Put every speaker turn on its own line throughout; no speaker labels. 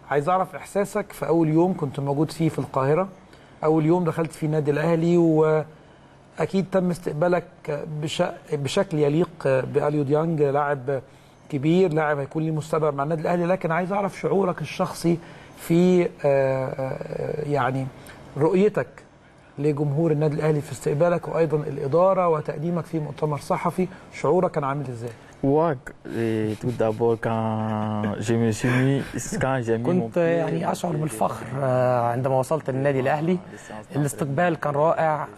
عايز اعرف احساسك في اول يوم كنت موجود فيه في القاهره اول يوم دخلت فيه النادي الاهلي واكيد تم استقبالك بش... بشكل يليق باليو ديانج لاعب كبير لاعب هيكون ليه مستقبل مع النادي الاهلي لكن عايز اعرف شعورك الشخصي في آه، آه، يعني رؤيتك لجمهور النادي الاهلي في استقبالك وايضا الاداره وتقديمك في مؤتمر صحفي شعورك كان عامل ازاي؟
Ouais, et tout d'abord quand je me suis mis, quand j'ai mis mon
كنت يعني اشعر بالفخر آه، عندما وصلت للنادي الاهلي الاستقبال كان رائع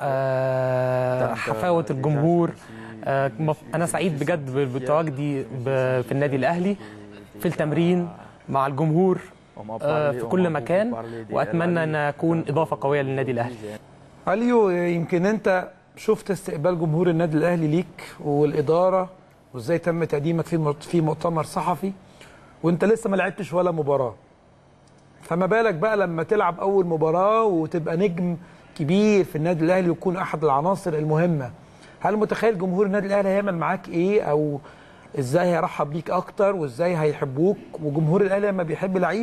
آه، حفاوه الجمهور آه، مف- انا سعيد بجد بتواجدي ب- في النادي الاهلي في التمرين مع الجمهور آه، في كل مكان واتمنى ان اكون اضافه قويه للنادي الاهلي
اليو يمكن انت شفت استقبال جمهور النادي الاهلي ليك والاداره وازاي تم تقديمك في مؤت- في مؤتمر صحفي وانت لسه ما لعبتش ولا مباراه فما بالك بقى لما تلعب اول مباراه وتبقى نجم كبير في النادي الاهلي وتكون احد العناصر المهمه هل متخيل جمهور النادي الاهلي هيعمل معاك ايه او ازاي هيرحب بيك اكتر وازاي هيحبوك وجمهور الاهلي لما بيحب لعيب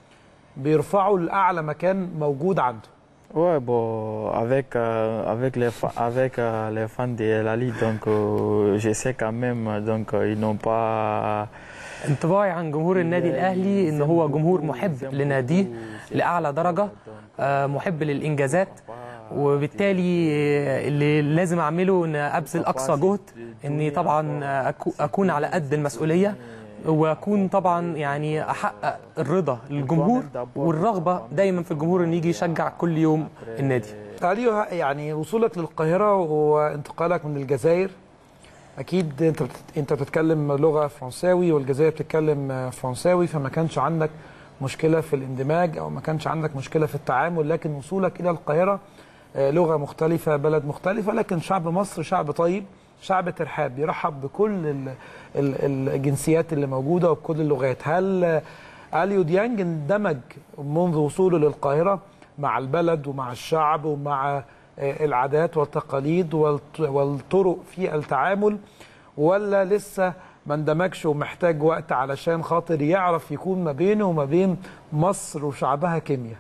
بيرفعه لاعلى مكان موجود عنده
Ouais, bon, avec, euh, avec, les, fa- avec euh, les fans de la Ligue, donc euh, je sais quand même, donc euh, ils n'ont pas.
انطباعي عن جمهور النادي الاهلي ان هو جمهور محب لناديه لاعلى درجه آه، محب للانجازات وبالتالي آه، اللي لازم اعمله ان ابذل اقصى جهد اني طبعا أكو- اكون على قد المسؤوليه واكون طبعا يعني احقق الرضا للجمهور والرغبه دايما في الجمهور انه يجي يشجع كل يوم النادي
اليو يعني وصولك للقاهره وانتقالك من الجزائر اكيد انت بت- انت بتتكلم لغه فرنساوي والجزائر بتتكلم فرنساوي فما كانش عندك مشكله في الاندماج او ما كانش عندك مشكله في التعامل لكن وصولك الى القاهره آه، لغه مختلفه بلد مختلفه لكن شعب مصر شعب طيب شعب ترحاب بيرحب بكل ال- ال- الجنسيات اللي موجوده وبكل اللغات هل آه، اليو ديانج اندمج منذ وصوله للقاهره مع البلد ومع الشعب ومع آه، العادات والتقاليد والط- والطرق في التعامل ولا لسه ما اندمجش ومحتاج وقت علشان خاطر يعرف يكون ما بينه وما بين مصر وشعبها كيمياء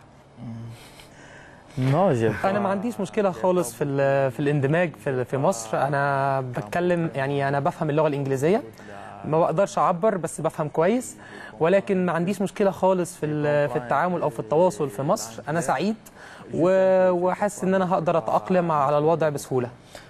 Non, j'ai pas.
انا ما عنديش مشكله خالص في ال- في الاندماج في في مصر انا بتكلم يعني انا بفهم اللغه الانجليزيه ما بقدرش اعبر بس بفهم كويس ولكن ما عنديش مشكله خالص في ال- في التعامل او في التواصل في مصر انا سعيد و- وحاسس ان انا هقدر اتاقلم على الوضع بسهوله